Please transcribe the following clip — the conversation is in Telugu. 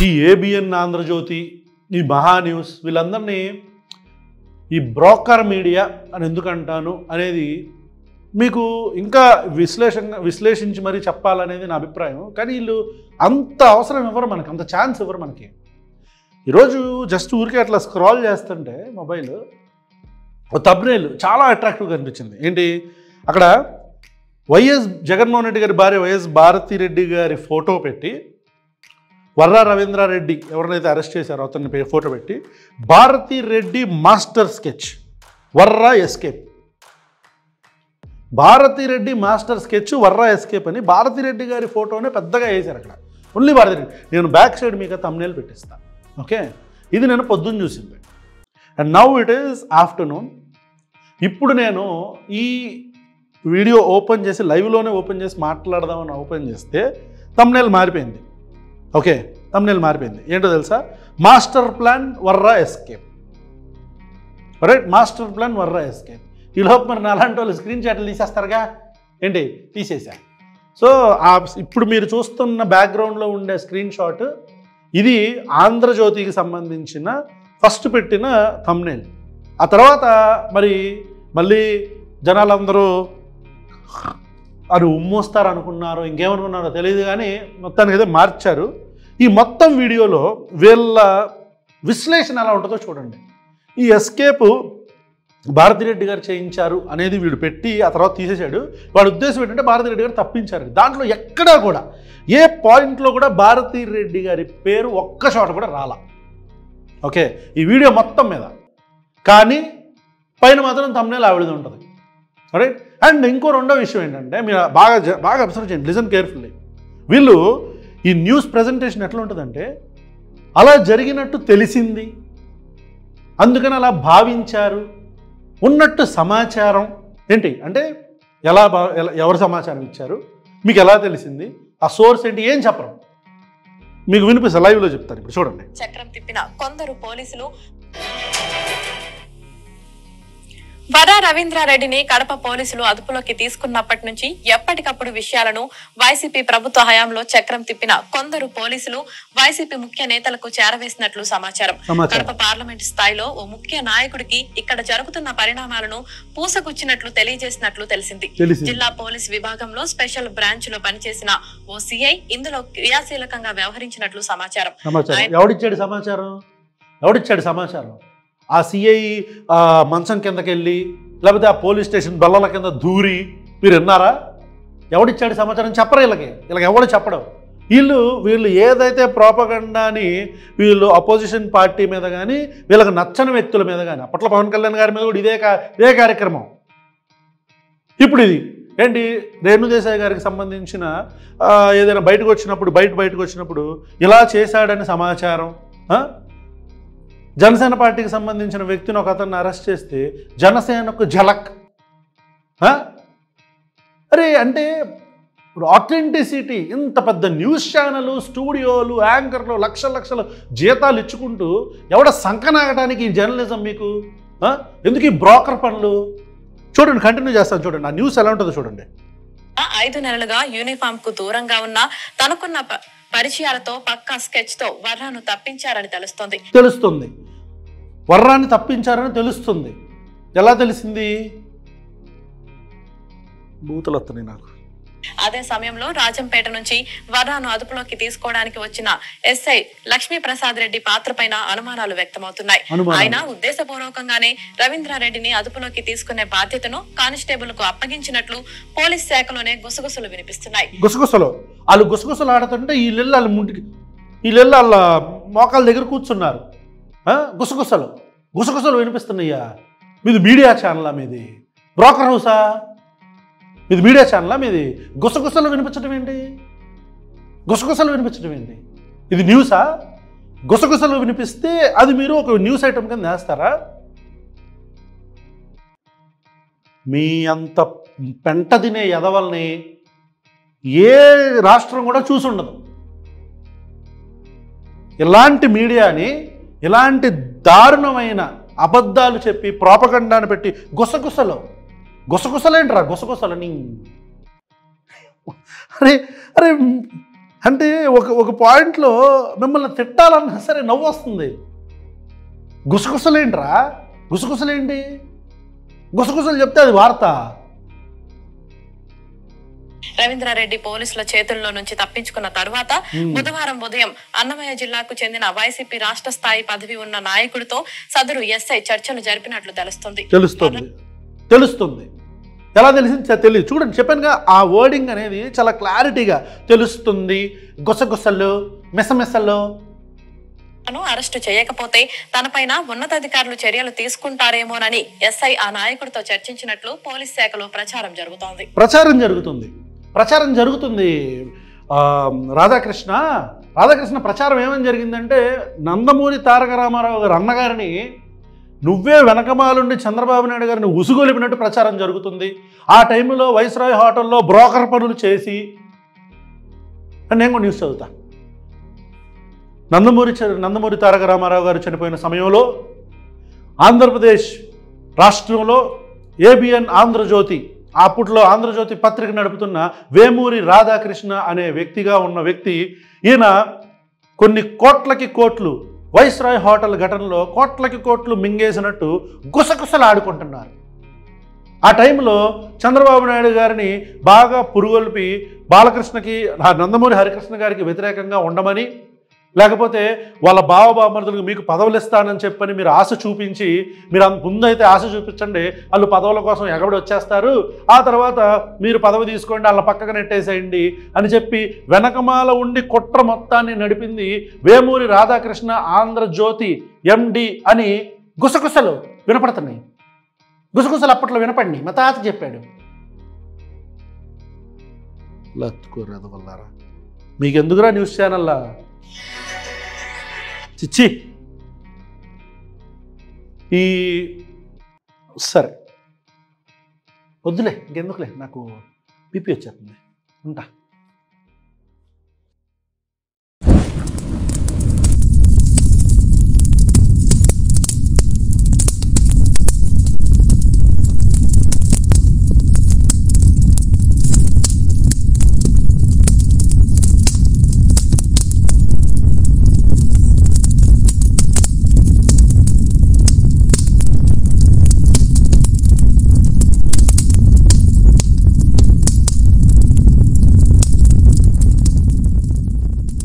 ఈ ఏబిఎన్ ఆంధ్రజ్యోతి ఈ మహా న్యూస్ వీళ్ళందరినీ ఈ బ్రోకర్ మీడియా అని ఎందుకంటాను అనేది మీకు ఇంకా విశ్లేషణ విశ్లేషించి మరీ చెప్పాలనేది నా అభిప్రాయం కానీ వీళ్ళు అంత అవసరం ఇవ్వరు మనకి అంత ఛాన్స్ ఇవ్వరు మనకి ఈరోజు జస్ట్ ఊరికే అట్లా స్క్రాల్ చేస్తుంటే మొబైల్ తబ్నేల్ చాలా అట్రాక్టివ్గా అనిపించింది ఏంటి అక్కడ వైఎస్ జగన్మోహన్ రెడ్డి గారి భార్య వైఎస్ భారతిరెడ్డి గారి ఫోటో పెట్టి వర్రా రవీంద్రారెడ్డి ఎవరినైతే అరెస్ట్ చేశారో అతన్ని పే- ఫోటో పెట్టి Bharathi Reddy master sketch Varra escape Bharathi Reddy master sketch Varra escape అని భారతి రెడ్డి గారి ఫోటోనే పెద్దగా వేశారు అక్కడ ఓన్లీ భారతి రెడ్డి నేను బ్యాక్ సైడ్ మీకు తమ్నేల్ పెట్టిస్తాను ఓకే ఇది నేను పొద్దున్న చూసింది and now it is afternoon ఇప్పుడు నేను ఈ వీడియో ఓపెన్ చేసి లైవ్లోనే ఓపెన్ చేసి మాట్లాడదామని ఓపెన్ చేస్తే తమ్నేల్ మారిపోయింది ఓకే తమ్నేల్ మారిపోయింది ఏంటో తెలుసా master plan Varra escape right master plan Varra escape ఈ లోపు మరి నా అలాంటి వాళ్ళు స్క్రీన్ షాట్లు తీసేస్తారుగా ఏంటి తీసేసా సో ఆ ఇప్పుడు మీరు చూస్తున్న బ్యాక్గ్రౌండ్లో ఉండే స్క్రీన్ షాట్ ఇది ఆంధ్రజ్యోతికి సంబంధించిన ఫస్ట్ పెట్టిన thumbnail ఆ తర్వాత మరి మళ్ళీ జనాలందరూ అది ఉమ్మోస్తారు అనుకున్నారో ఇంకేమనుకున్నారో తెలియదు కానీ మొత్తానికి అయితే మార్చారు ఈ మొత్తం వీడియోలో వీళ్ళ విశ్లేషణ ఎలా ఉంటుందో చూడండి ఈ ఎస్కేప్ భారతిరెడ్డి గారు చేయించారు అనేది వీడు పెట్టి ఆ తర్వాత తీసేశాడు వాడి ఉద్దేశం ఏంటంటే భారతిరెడ్డి గారు తప్పించారు దాంట్లో ఎక్కడా కూడా ఏ పాయింట్లో కూడా భారతిరెడ్డి గారి పేరు ఒక్క చోట కూడా రాలా ఓకే ఈ వీడియో మొత్తం మీద కానీ పైన మాత్రం తమ్నేల్ ఆవిడది ఉంటుంది రైట్ అండ్ ఇంకో రెండో విషయం ఏంటంటే మీరు బాగా జ- బాగా అబ్జర్వ్ చేయండి లిజన్ కేర్ఫుల్లీ వీళ్ళు ఈ న్యూస్ ప్రజెంటేషన్ ఎట్లా ఉంటుందంటే అలా జరిగినట్టు తెలిసింది అందుకని అలా భావించారు ఉన్నట్టు సమాచారం ఏంటి అంటే ఎలా భా ఎలా- ఎవరు సమాచారం ఇచ్చారు మీకు ఎలా తెలిసింది ఆ సోర్స్ ఏంటి ఏం చెప్పరు మీకు వినిపిస్తా లైవ్లో చెప్తాను ఇప్పుడు చూడండి చక్రం తిప్పిన కొందరు పోలీసులు వర రవీంద్రారెడ్డిని కడప పోలీసులు అదుపులోకి తీసుకున్నప్పటి నుంచి ఎప్పటికప్పుడు విషయాలను వైసీపీ ప్రభుత్వ హయాంలో చక్రం తిప్పిన కొందరు పోలీసులు వైసీపీ ముఖ్య నేతలకు చేరవేసినట్లు సమాచారం సమాచారం కడప పార్లమెంట్ స్థాయిలో ఓ ముఖ్య నాయకుడికి ఇక్కడ జరుగుతున్న పరిణామాలను పూసగుచ్చినట్లు తెలియజేసినట్లు తెలిసింది తెలిసింది జిల్లా పోలీస్ విభాగంలో స్పెషల్ బ్రాంచ్ లో పనిచేసిన ఓ సిఐ ఇందులో క్రియాశీలకంగా వ్యవహరించినట్లు సమాచారం సమాచారం ఆయన- ఎవడిచ్చాడు సమాచారం ఎవడిచ్చాడు సమాచారం ఆ సిఐ మంచం కిందకి వెళ్ళి లేకపోతే ఆ పోలీస్ స్టేషన్ బల్లల కింద దూరి మీరు విన్నారా ఎవడిచ్చాడు సమాచారం చెప్పరు వీళ్ళకి వీళ్ళకి ఎవడు చెప్పడం వీళ్ళు వీళ్ళు ఏదైతే ప్రోపగండాని వీళ్ళు అపోజిషన్ పార్టీ మీద కానీ వీళ్ళకి నచ్చని వ్యక్తుల మీద కానీ అప్పట్లో పవన్ కళ్యాణ్ గారి మీద కూడా ఇదే కా ఇదే కార్యక్రమం ఇప్పుడు ఇది ఏంటి రేణుదేశాయ్ గారికి సంబంధించిన ఆ, ఏదైనా బయటకు వచ్చినప్పుడు బయట బయటకు వచ్చినప్పుడు ఇలా చేశాడని సమాచారం ఆ? జనసేన పార్టీకి సంబంధించిన వ్యక్తిని ఒక అతన్ని అరెస్ట్ చేస్తే జనసేనకు జలక్ ఆ? అరే అంటే ఇప్పుడు ఆథెంటిసిటీ ఇంత పెద్ద న్యూస్ ఛానల్ స్టూడియోలు యాంకర్లు లక్షల లక్షల జీతాలు ఇచ్చుకుంటూ ఎవడ సంకనాగడానికి ఈ జర్నలిజం మీకు ఆ? ఎందుకు ఈ బ్రోకర్ పనులు చూడండి కంటిన్యూ చేస్తాను చూడండి ఆ న్యూస్ ఎలా ఉంటుందో చూడండి ఐదు నెలలుగా యూనిఫామ్ కు దూరంగా ఉన్న తనకున్న ప- పరిచయాలతో పక్కా స్కెచ్ తో వర్రాను తప్పించారని తెలుస్తోంది తెలుస్తుంది వర్రాన్ని తప్పించారని తెలుస్తుంది ఎలా తెలిసింది బూతులు వస్తున్నాయి నాకు అదే సమయంలో రాజంపేట నుంచి వర్రాను అదుపులోకి తీసుకోవడానికి వచ్చిన ఎస్ఐ లక్ష్మీ ప్రసాద్ రెడ్డి పాత్ర పైన అనుమానాలు వ్యక్తమవుతున్నాయి అనుమానాలు. ఆయన ఉద్దేశపూర్వకంగానే రవీంద్రారెడ్డిని అదుపులోకి తీసుకునే బాధ్యతను కానిస్టేబుల్ కు అప్పగించినట్లు పోలీస్ శాఖలోనే గుసగుసలు వినిపిస్తున్నాయి గుసగుసలు వాళ్ళు గుసగుసలు ఆడుతుంటే వీళ్ళెళ్ళి వాళ్ళ ముంటికి వీళ్ళెళ్ళి వాళ్ళ మోకాళ్ళ దగ్గర కూర్చున్నారు ఆ? గుసగుసలు గుసగుసలు వినిపిస్తున్నాయ్యా మీది మీడియా ఛానలా మీది బ్రోకర్ హౌసా మీది మీడియా ఛానలా మీది గుసగుసలు వినిపించడం ఏంటి గుసగుసలు వినిపించడం ఏంటి ఇది న్యూసా గుసగుసలు వినిపిస్తే అది మీరు ఒక న్యూస్ ఐటమ్ కింద వేస్తారా మీ అంత పెంట తినే ఎదవల్ని ఏ రాష్ట్రం కూడా చూసి ఉండదు ఇలాంటి మీడియాని ఇలాంటి దారుణమైన అబద్ధాలు చెప్పి ప్రోపగండాన్ని పెట్టి గుసగుసలు గుసగుసలేంట్రా గుసగుసలని అరే అరే అంటే ఒక ఒక పాయింట్లో మిమ్మల్ని తిట్టాలన్నా సరే నవ్వు వస్తుంది గుసగుసలేంట్రా గుసగుసలేంటి గుసగుసలు చెప్తే అది వార్త రవీంద్రారెడ్డి పోలీసుల చేతుల్లో నుంచి తప్పించుకున్న తరువాత బుధవారం ఉదయం అన్నమయ్య జిల్లాకు చెందిన వైసీపీ రాష్ట్ర స్థాయి పదవి ఉన్న నాయకుడితో సదరు ఎస్ఐ చర్చలు జరిపినట్లు తెలుస్తుంది తెలుస్తుంది తెలుస్తుంది ఎలా తెలిసింది చ- తెలియదు చూడండి చెప్పానుగా ఆ వర్డింగ్ అనేది చాలా క్లారిటీగా తెలుస్తుంది గుసగుసలు మెసమెసలు తను అరెస్టు చేయకపోతే తనపైన ఉన్నతాధికారులు చర్యలు తీసుకుంటారేమోనని ఎస్ఐ ఆ నాయకుడితో చర్చించినట్లు పోలీస్ శాఖలో ప్రచారం జరుగుతోంది ప్రచారం జరుగుతుంది ప్రచారం జరుగుతుంది ఆ, రాధాకృష్ణ రాధాకృష్ణ ప్రచారం ఏమని జరిగిందంటే నందమూరి తారక రామారావు గారు అన్నగారిని నువ్వే వెనకమాలుండి చంద్రబాబు నాయుడు గారిని ఉసుగొలిపినట్టు ప్రచారం జరుగుతుంది ఆ టైంలో వైస్రాయ్ హోటల్లో బ్రోకర్ పనులు చేసి అని నేను కూడా న్యూస్ చదువుతా నందమూరి చ- నందమూరి తారక రామారావు గారు చనిపోయిన సమయంలో ఆంధ్రప్రదేశ్ రాష్ట్రంలో ఏబిఎన్ ఆంధ్రజ్యోతి అప్పట్లో ఆంధ్రజ్యోతి పత్రిక నడుపుతున్న వేమూరి రాధాకృష్ణ అనే వ్యక్తిగా ఉన్న వ్యక్తి ఈయన కొన్ని కోట్లకి కోట్లు వైస్రాయ్ హోటల్ ఘటనలో కోట్లకి కోట్లు మింగేసినట్టు గుసగుసలు ఆడుకుంటున్నారు ఆ టైంలో చంద్రబాబు నాయుడు గారిని బాగా పురుగొల్పి బాలకృష్ణకి ఆ నందమూరి హరికృష్ణ గారికి వ్యతిరేకంగా ఉండమని లేకపోతే వాళ్ళ బావబామరుదులకు మీకు పదవులు ఇస్తానని చెప్పని మీరు ఆశ చూపించి మీరు అంత ముందైతే ఆశ చూపించండి వాళ్ళు పదవుల కోసం ఎగబడి వచ్చేస్తారు ఆ తర్వాత మీరు పదవి తీసుకోండి వాళ్ళ పక్కకు నెట్టేసేయండి అని చెప్పి వెనకమాల ఉండి కుట్ర మొత్తాన్ని నడిపింది వేమూరి రాధాకృష్ణ ఆంధ్రజ్యోతి ఎండి అని గుసగుసలు వినపడుతున్నాయి గుసగుసలు అప్పట్లో వినపడి మా తాత చెప్పాడు లత్తుకోరాదు వల్లారా మీకెందుకురా న్యూస్ ఛానల్లా చిచ్చి ఈ సరే వద్దులే ఇంకెందుకులే నాకు బీపీ వచ్చేస్తుంది ఉంటా